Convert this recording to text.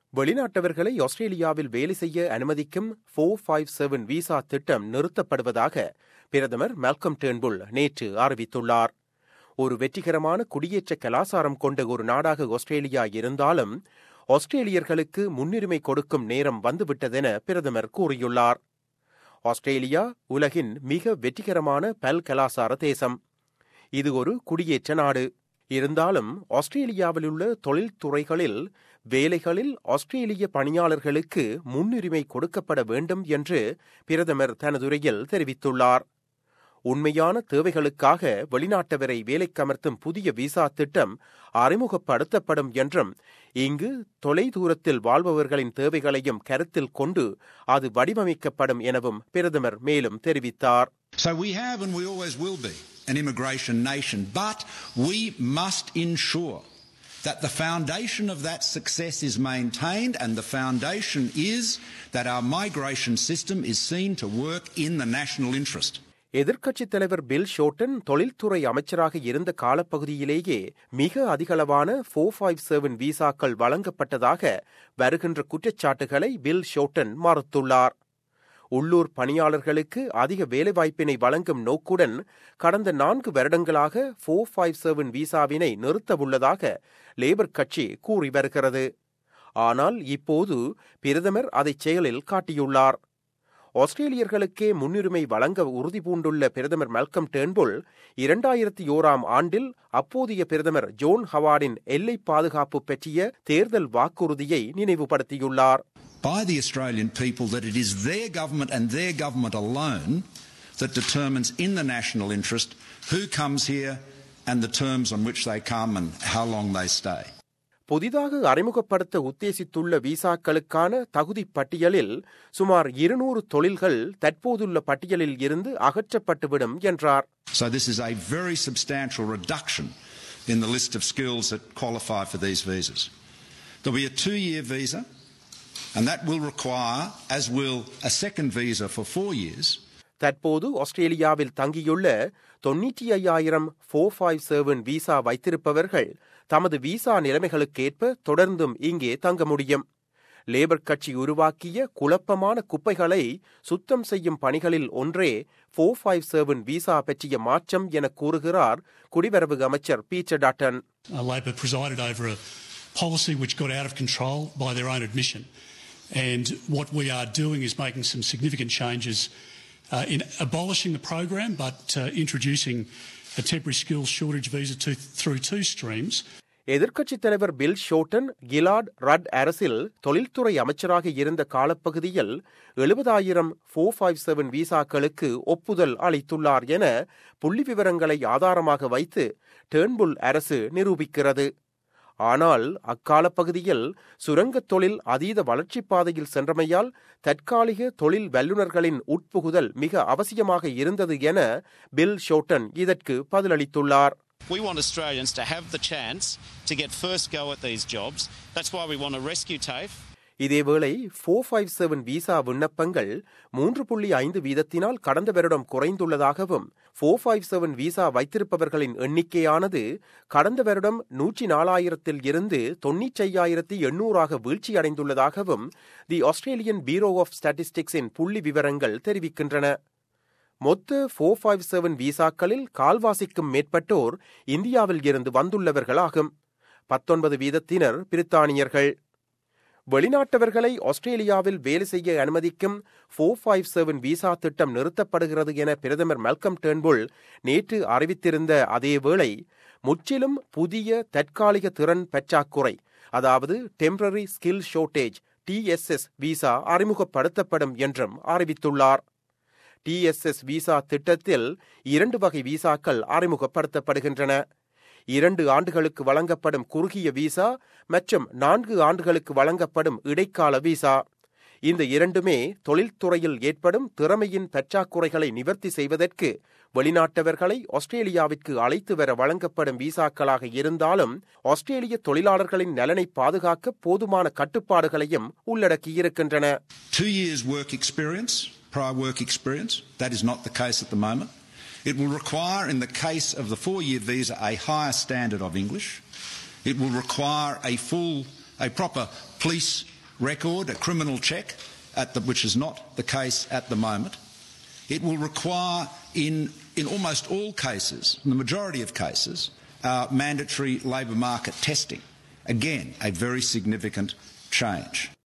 வெளிநாட்டவர்களை ஆஸ்திரேலியாவில் வேலை செய்ய அனுமதிக்கும் ஃபோர் ஃபைவ் செவன் விசா திட்டம் நிறுத்தப்படுவதாக பிரதமர் மெல்கம் டேர்ன்புல் நேற்று அறிவித்துள்ளார் ஒரு வெற்றிகரமான குடியேற்ற கலாசாரம் கொண்ட ஒரு நாடாக ஆஸ்திரேலியா இருந்தாலும் ஆஸ்திரேலியர்களுக்கு முன்னுரிமை கொடுக்கும் நேரம் வந்துவிட்டதென பிரதமர் கூறியுள்ளார் ஆஸ்திரேலியா உலகின் மிக வெற்றிகரமான பல் கலாசார தேசம் இது ஒரு குடியேற்ற நாடு இருந்தாலும் ஆஸ்திரேலியாவில் உள்ள தொழில்துறைகளில் வேலைகளில் ஆஸ்திரேலிய பணியாளர்களுக்கு முன்னுரிமை கொடுக்கப்பட வேண்டும் என்று பிரதமர் தனதுரையில் தெரிவித்துள்ளார் உண்மையான தேவைகளுக்காக வெளிநாட்டவரை வேலைக்கமர்த்தும் புதிய விசா திட்டம் அறிமுகப்படுத்தப்படும் என்றும் இங்கு தொலைதூரத்தில் வாழ்பவர்களின் தேவைகளையும் கருத்தில் கொண்டு அது வடிவமைக்கப்படும் எனவும் பிரதமர் மேலும் தெரிவித்தார் So we have and we always will be an immigration nation, but we must ensure that the foundation of that success is maintained and the foundation is that our migration system is seen to work in the national interest. எதிர்க்கட்சித் தலைவர் bill Shorten தொழில்துறை அமைச்சராக இருந்த காலப்பகுதியிலேயே மிக அதிகளவான four five seven விசாக்கள் வழங்கப்பட்டதாக வருகின்ற குற்றச்சாட்டுகளை பில் ஷோட்டன் மறுத்துள்ளார் உள்ளூர் பணியாளர்களுக்கு அதிக வேலைவாய்ப்பினை வழங்கும் நோக்குடன் கடந்த நான்கு வருடங்களாக ஃபோர் ஃபைவ் செவன் விசாவினை நிறுத்தவுள்ளதாக லேபர் கட்சி கூறி வருகிறது ஆனால் இப்போது பிரதமர் அதை செயலில் காட்டியுள்ளார் ஆஸ்திரேலியர்களுக்கே முன்னுரிமை வழங்க உறுதி பூண்டுள்ள பிரதமர் மெல்கம் டேர்ன்புல் இரண்டாயிரத்தி ஓராம் ஆண்டில் அப்போதைய பிரதமர் ஜோன் ஹவார்டின் எல்லை பாதுகாப்பு பற்றிய தேர்தல் வாக்குறுதியை நினைவுபடுத்தியுள்ளார் By the Australian people that it is their government and their government alone that determines in the national interest who comes here and the terms on which they come and how long they stay. புதிதாக அறிமுகப்படுத்த உத்தேசித்துள்ள விசாக்களுக்கான தகுதி பட்டியலில் சுமார் இருநூறு தொழில்கள் தற்போதுள்ள பட்டியலில் இருந்து அகற்றப்பட்டுவிடும் என்றார் So this is a very substantial reduction in the list of skills that qualify for these visas. There'll be a two-year visa, and that will require, as will a second visa for four years, தற்போது ஆஸ்திரேலியாவில் தங்கியுள்ள தொன்னூற்றி ஐயாயிரம் four five seven visa வைத்திருப்பவர்கள் தமது visa நிலைமைகளுக்கேற்ப தொடர்ந்தும் இங்கே தங்க முடியும் லேபர் கட்சி உருவாக்கிய குழப்பமான குப்பைகளை சுத்தம் செய்யும் பணிகளில் ஒன்றே ஃபோர் ஃபைவ் செவன் விசா பற்றிய மாற்றம் என கூறுகிறார் குடிவரவு அமைச்சர் Peter Dutton Uh, Labor presided over a policy which got out of control by their own admission. And what we are doing is making some significant changes uh, in abolishing the program but uh, introducing a temporary skills shortage visa to, through two streams. எதிர்க்கட்சித் தலைவர் bill Shorten Gillard ரட் அரசில் தொழில்துறை அமைச்சராக இருந்த காலப்பகுதியில் எழுபதாயிரம் four five seven விசாக்களுக்கு ஒப்புதல் அளித்துள்ளார் என புள்ளி விவரங்களை ஆதாரமாக வைத்து டேர்ன்புல் அரசு நிரூபிக்கிறது ஆனால் அக்காலப்பகுதியில் சுரங்கத் தொழில் அதீத வளர்ச்சிப் பாதையில் சென்றமையால் தற்காலிக தொழில் வல்லுநர்களின் உட்புகுதல் மிக அவசியமாக இருந்தது என பில் ஷோட்டன் இதற்கு பதிலளித்துள்ளார் We want Australians to have the chance to get first go at these jobs. That's why we want to rescue TAFE. இதேவேளை ஃபோர் ஃபைவ் செவன் விசா விண்ணப்பங்கள் மூன்று புள்ளி ஐந்து வீதத்தினால் கடந்த வருடம் குறைந்துள்ளதாகவும் ஃபோர் ஃபைவ் செவன் விசா வைத்திருப்பவர்களின் எண்ணிக்கையானது கடந்த வருடம் நூற்றி நாலாயிரத்தில் இருந்து தொன்னூற்றி எண்ணூறாக வீழ்ச்சியடைந்துள்ளதாகவும் தி ஆஸ்திரேலியன் பீரோ ஆஃப் ஸ்டாட்டிஸ்டிக்ஸின் புள்ளி விவரங்கள் தெரிவிக்கின்றன மொத்த ஃபோர் ஃபைவ் செவன் விசாக்களில் கால்வாசிக்கும் மேற்பட்டோர் இந்தியாவில் இருந்து வந்துள்ளவர்களாகும் பத்தொன்பது வீதத்தினர் பிரித்தானியர்கள் வெளிநாட்டவர்களை ஆஸ்திரேலியாவில் வேலை செய்ய அனுமதிக்கும் ஃபோர் ஃபைவ் செவன் விசா திட்டம் நிறுத்தப்படுகிறது என பிரதமர் மெல்கம் டேர்ன்புல் நேற்று அறிவித்திருந்த அதேவேளை முற்றிலும் புதிய தற்காலிக திறன் பற்றாக்குறை அதாவது temporary skill shortage TSS visa அறிமுகப்படுத்தப்படும் என்றும் அறிவித்துள்ளார் டிஎஸ்எஸ் விசா திட்டத்தில் இரண்டு வகை விசாக்கள் அறிமுகப்படுத்தப்படுகின்றன இரண்டு ஆண்டுகளுக்கு வழங்கப்படும் குறுகிய விசா மற்றும் நான்கு ஆண்டுகளுக்கு வழங்கப்படும் இடைக்கால விசா இந்த இரண்டுமே தொழில்துறையில் ஏற்படும் திறமையின் பற்றாக்குறைகளை நிவர்த்தி செய்வதற்கு வெளிநாட்டவர்களை ஆஸ்திரேலியாவிற்கு அழைத்து வர வழங்கப்படும் விசாக்களாக இருந்தாலும் ஆஸ்திரேலிய தொழிலாளர்களின் நலனை பாதுகாக்க போதுமான கட்டுப்பாடுகளையும் உள்ளடக்கியிருக்கின்றன two years' work experience, prior work experience. That is not the case at the moment. It will require, in the case of the four year visa, a higher standard of English. It will require a full, a proper police record, a criminal check, at the, which is not the case at the moment. It will require, in, in almost all cases, in the majority of cases, uh, mandatory labour market testing. Again, a very significant change.